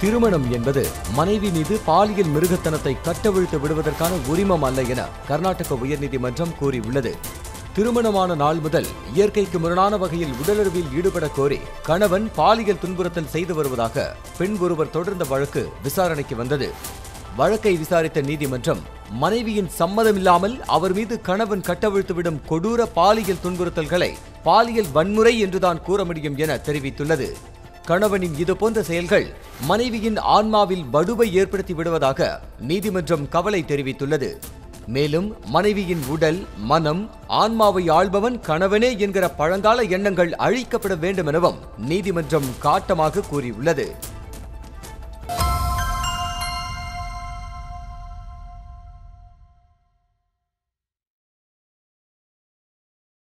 திருமணம் என்பது மனைவி மீது பாலியல் மிருகத்தனத்தை கட்டவிழ்த்து விடுவதற்கான உரிமம் அல்ல என கர்நாடக உயர்நீதிமன்றம் கூறியுள்ளது திருமணமான நாள் முதல் இயற்கைக்கு முரணான வகையில் உடலுறவில் ஈடுபட கோரி கணவன் பாலியல் துன்புறுத்தல் செய்து வருவதாக பெண் ஒருவர் தொடர்ந்த வழக்கு விசாரணைக்கு வந்தது வழக்கை விசாரித்த நீதிமன்றம் மனைவியின் சம்மதமில்லாமல் அவர் மீது கணவன் கட்டவிழ்த்துவிடும் கொடூர பாலியல் துன்புறுத்தல்களை பாலியல் வன்முறை என்றுதான் கூற முடியும் என தெரிவித்துள்ளது கணவனின் இதுபோன்ற செயல்கள் மனைவியின் ஆன்மாவில் வடுவை ஏற்படுத்தி விடுவதாக நீதிமன்றம் கவலை தெரிவித்துள்ளது மேலும் மனைவியின் உடல் மனம் ஆன்மாவை ஆள்பவன் கணவனே என்கிற பழங்கால எண்ணங்கள் அழிக்கப்பட வேண்டும் எனவும் நீதிமன்றம் காட்டமாக கூறியுள்ளது